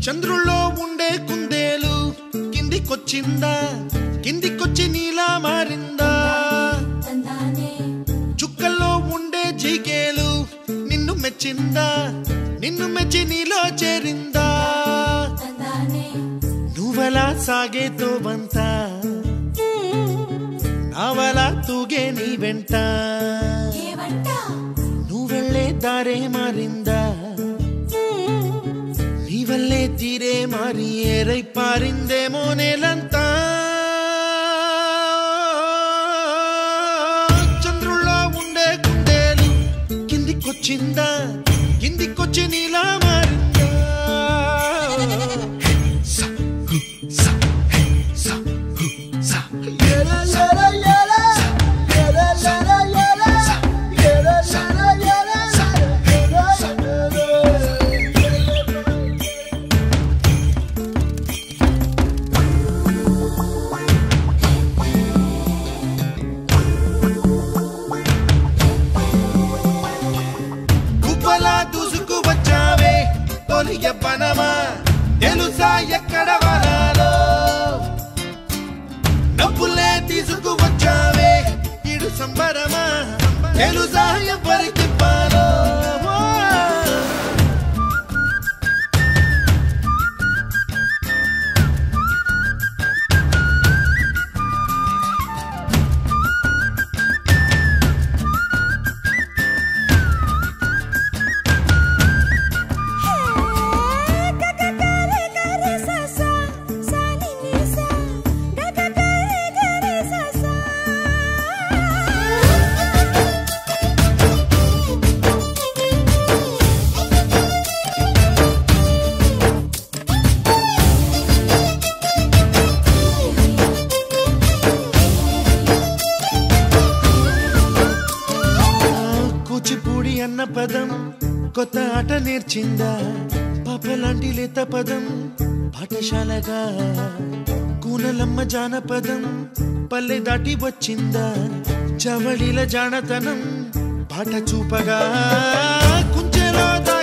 చంద్రుల్లో ఉండే కుందేలు కిందికొచ్చిందా కిందికొచ్చి నీలా మారిందా చుక్కల్లో ఉండే జీకేలు నిన్ను మెచ్చిందా నిన్ను మెచ్చి నీలో చేరిందా నువ్వలా సాగే తోవంత నావలా తూగే నీ వెంట నువ్వెళ్ళే దారే మారిందా నీ వల్లే తీరే మారి ఏరై పారిందేమో నేలంతా చంద్రుల్లో ఉండే కుందేలు కిందికొచ్చిందా కిందికొచ్చి నీలా మారిందా సా, హు, సా, హే, సా, హు, సా. గుబ్బలా దూసుకు వచ్చావే తొలి ఎవ్వనమా తెలుసా ఎక్కడ వనాలో డబ్బులే తీసుకు వచ్చావే ఇడు సంబరమా తెలుసా ఎవరికి పాలో కూచిపూడి అన్న పదం కొత్త ఆట నేర్చిందా పాపలాంటి లేత పదం పాఠశాలగా కూనలమ్మ జానపదం పల్లె దాటి వచ్చిందా చవడిల జానతనం పాట చూపగా కుంచెలో దా